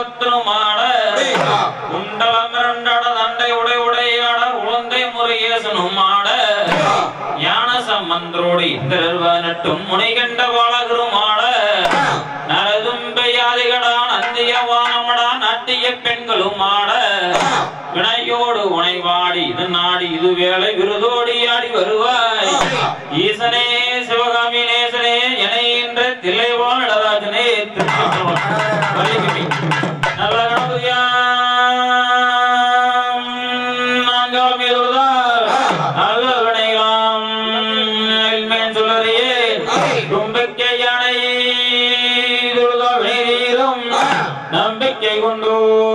உலகத்தினுமாட குண்டலம் இரண்டட தண்டை உடை உடையாட உழந்தை முறையேசனும் ஆட ஞான சம்பந்தரோடு இந்திரர்வனட்டும் முனை கண்ட பாலகரும் ஆட நரதும்பையாதிகடா நந்திய வானமடா நாட்டிய பெண்களும் ஆட வினையோடு உனைவாடி இது நாடி இது வேலை விருதோடி ஆடி வருவாய் ஈசனே சிவகாமி நேசனே என என்ற தில்லைவாழ் நடராஜனே திருச்சிற்றம்பலம். வலிமை. நல்ல கணபதியாம் நான்காம் எதிர்தால் நல்ல வினைகளாம் மேல் சொல்லறியே தும்பிக்கை யானை தொழுதால் வீரம் நம்பிக்கை கொண்டு